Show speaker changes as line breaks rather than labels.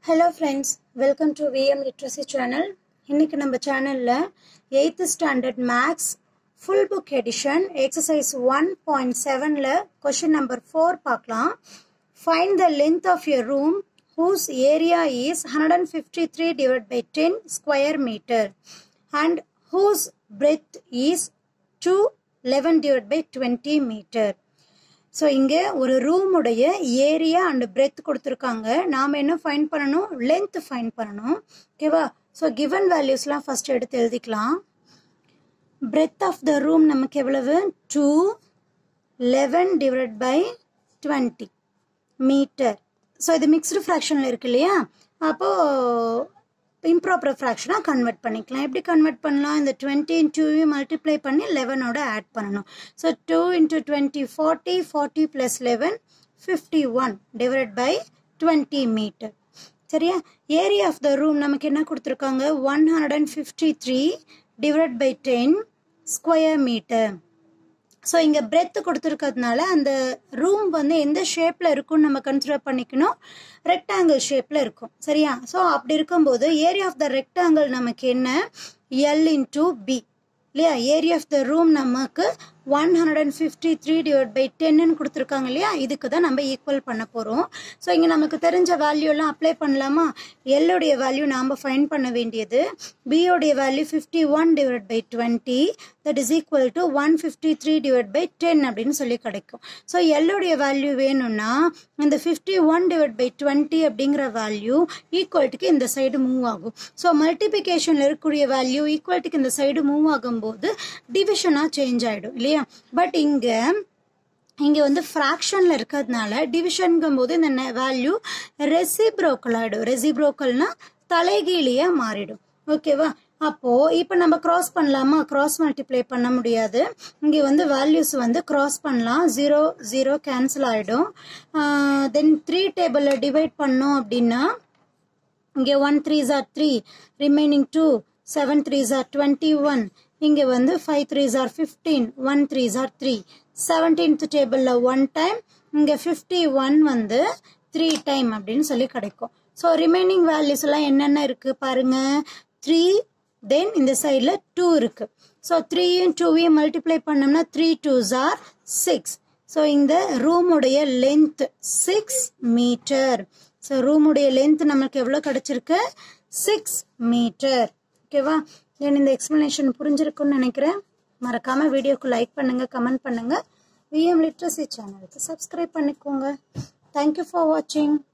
hello friends welcome to VM literacy channel இன்னைக்கு நம்ம சேனலில் eighth standard maths full book edition exercise one point செவனில் question number four பார்க்கலாம் find the length of your room whose area is hundred and fifty three divide by ten square metre and whose breadth is two eleven divide by twenty metre so இங்கே ஒரு ரூமுடைய area and breadth கொடுத்துருக்காங்க நாம் என்ன fine பண்ணணும் length fine பண்ணணும் ஓகேவா so given வேல்யூஸ்லாம் first எடுத்து எழுதிக்கலாம் பிரெத் ஆஃப் த ரூம் நமக்கு எவ்வளவு two eleven divide by twenty metre so இது மிக்ஸ்டு ஃப்ராக்ஷனில் இருக்கு இல்லையா அப்போது இம்ப்ராப்பர் ஃப்ராக்ஷனாக கன்வெர்ட் பண்ணிக்கலாம் எப்படி கன்வெர்ட் பண்ணலாம் இந்த டுவெண்ட்டி டூவையும் மல்டிப்ளை பண்ணி லெவனோட ஆட் பண்ணணும் so two into twenty forty forty plus eleven fifty one divide by twenty metre சரியா ஏரியா ஆஃப் த ரூம் நமக்கு என்ன கொடுத்துருக்காங்க one hundred and fifty three divide by ten square metre so இங்கே breadth கொடுத்துருக்கிறதுனால அந்த room வந்து எந்த ஷேப்பில் இருக்கும்னு நம்ம கன்சிடர் பண்ணிக்கணும் ரெக்டாங்கிள் ஷேப்பில் இருக்கும் சரியா ஸோ அப்படி இருக்கும்போது ஏரியா ஆஃப் த ரெக்டாங்கிள் நமக்கு என்ன எல் இன்டூ பி இல்லையா ஏரியா ஆஃப் த ரூம் நமக்கு one hundred and fifty three divide by டென்னு கொடுத்துருக்காங்க இல்லையா இதுக்கு தான் நம்ம ஈக்குவல் பண்ண போகிறோம் ஸோ இங்கே நமக்கு தெரிஞ்ச வேல்யூலாம் அப்ளை பண்ணலாமா எல்லுடைய வேல்யூ நாம் ஃபைன் பண்ண வேண்டியது பியோடைய value fifty one divide by twenty that is equal to one fifty three divide by ten அப்படின்னு சொல்லி கிடைக்கும் ஸோ எல்லுடைய வேல்யூ வேணும்னா இந்த fifty one divide by twenty அப்படிங்கிற வேல்யூ ஈக்குவல்ட்டுக்கு இந்த சைடு மூவ் ஆகும் ஸோ மல்டிபிகேஷனில் இருக்கக்கூடிய வேல்யூ ஈக்குவல்ட்டுக்கு இந்த சைடு மூவ் ஆகும்போது டிவிஷனாக சேஞ்ச் ஆகிடும் இல்லையா பட் இங்கே இங்கே வந்து ஃப்ராக்ஷனில் இருக்கிறதுனால டிவிஷனுங்கும் போது இந்த வேல்யூ ரெசிப்ரோக்கல் ஆகிடும் ரெசிப்ரோக்கல்னா தலைகீழியாக மாறிடும் ஓகேவா அப்போது இப்போ நம்ம கிராஸ் பண்ணலாமா கிராஸ் மல்டிப்ளை பண்ண முடியாது இங்கே வந்து வேல்யூஸ் வந்து கிராஸ் பண்ணலாம் ஜீரோ ஜீரோ கேன்சல் ஆகிடும் தென் த்ரீ டேபிளில் டிவைட் பண்ணோம் அப்படின்னா இங்கே ஒன் த்ரீ ஜார் three remaining two seven three ஜார் டுவெண்ட்டி ஒன் இங்கே வந்து ஃபைவ் த்ரீ ஜார் ஃபிஃப்டீன் ஒன் த்ரீ ஜார் த்ரீ செவன்டீன்த் டேபிளில் ஒன் டைம் இங்கே ஃபிஃப்டி ஒன் வந்து த்ரீ டைம் அப்படின்னு சொல்லி கிடைக்கும் ஸோ ரிமைனிங் வேல்யூஸ் எல்லாம் என்னென்ன இருக்குது பாருங்கள் த்ரீ தென் இந்த சைடில் டூ இருக்குது ஸோ த்ரீயும் டூவையும் மல்டிப்ளை பண்ணோம்னா த்ரீ டூ ஜார் சிக்ஸ் ஸோ இந்த ரூமுடைய லென்த் சிக்ஸ் மீட்டர் ஸோ ரூமுடைய லென்த் நமக்கு எவ்வளோ கிடச்சிருக்கு சிக்ஸ் மீட்டர் ஓகேவா தென் இந்த எக்ஸ்ப்ளனேஷன் புரிஞ்சிருக்குன்னு நினைக்கிறேன் மறக்காமல் வீடியோக்கு லைக் பண்ணுங்கள் கமெண்ட் பண்ணுங்கள் விஎம் லிட்ரஸி சேனலுக்கு சப்ஸ்கிரைப் பண்ணிக்கோங்க தேங்க்யூ ஃபார் வாட்சிங்